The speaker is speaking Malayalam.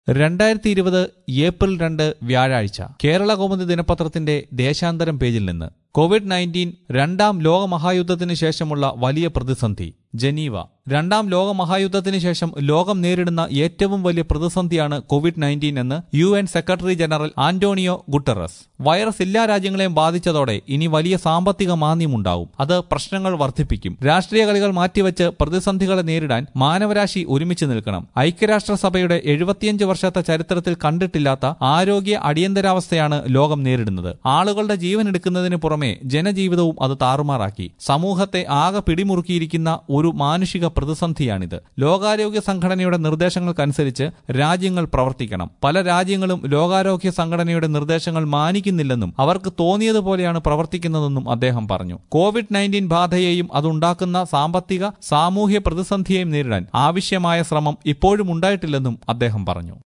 രണ്ടായിരത്തി ഇരുപത് ഏപ്രിൽ രണ്ട് വ്യാഴാഴ്ച കേരള കൗമുദി ദിനപത്രത്തിന്റെ ദേശാന്തരം പേജിൽ നിന്ന് കോവിഡ് നയൻറ്റീൻ രണ്ടാം ലോകമഹായുദ്ധത്തിന് ശേഷമുള്ള വലിയ പ്രതിസന്ധി ജനീവ രണ്ടാം ലോകമഹായുദ്ധത്തിന് ശേഷം ലോകം നേരിടുന്ന ഏറ്റവും വലിയ പ്രതിസന്ധിയാണ് കോവിഡ് നയൻറ്റീൻ എന്ന് U N secretary general Antonio Guterres virus എല്ലാ രാജ്യങ്ങളെയും ബാധിച്ചതോടെ ഇനി വലിയ സാമ്പത്തിക മാന്ദ്യമുണ്ടാവും അത് പ്രശ്നങ്ങൾ വർദ്ധിപ്പിക്കും രാഷ്ട്രീയ കളികൾ മാറ്റിവെച്ച് പ്രതിസന്ധികളെ നേരിടാൻ മാനവരാശി ഒരുമിച്ച് നിൽക്കണം ഐക്യരാഷ്ട്രസഭയുടെ എഴുപത്തിയഞ്ച് വർഷത്തെ ചരിത്രത്തിൽ കണ്ടിട്ടില്ലാത്ത ആരോഗ്യ അടിയന്തരാവസ്ഥയാണ് ലോകം നേരിടുന്നത് ആളുകളുടെ ജീവൻ എടുക്കുന്നതിന് പുറമെ ജനജീവിതവും അത് താറുമാറാക്കി സമൂഹത്തെ ആകെ പിടിമുറുക്കിയിരിക്കുന്ന ഒരു മാനുഷിക പ്രതിസന്ധിയാണിത് ലോകാരോഗ്യ സംഘടനയുടെ നിർദ്ദേശങ്ങൾക്കനുസരിച്ച് രാജ്യങ്ങൾ പ്രവർത്തിക്കണം പല രാജ്യങ്ങളും ലോകാരോഗ്യ സംഘടനയുടെ നിർദ്ദേശങ്ങൾ മാനിക്കുന്നില്ലെന്നും അവർക്ക് തോന്നിയതുപോലെയാണ് പ്രവർത്തിക്കുന്നതെന്നും അദ്ദേഹം പറഞ്ഞു കോവിഡ് നയൻറ്റീൻ ബാധയെയും അതുണ്ടാക്കുന്ന സാമ്പത്തിക സാമൂഹ്യ പ്രതിസന്ധിയെയും നേരിടാൻ ആവശ്യമായ ശ്രമം ഇപ്പോഴും ഉണ്ടായിട്ടില്ലെന്നും അദ്ദേഹം പറഞ്ഞു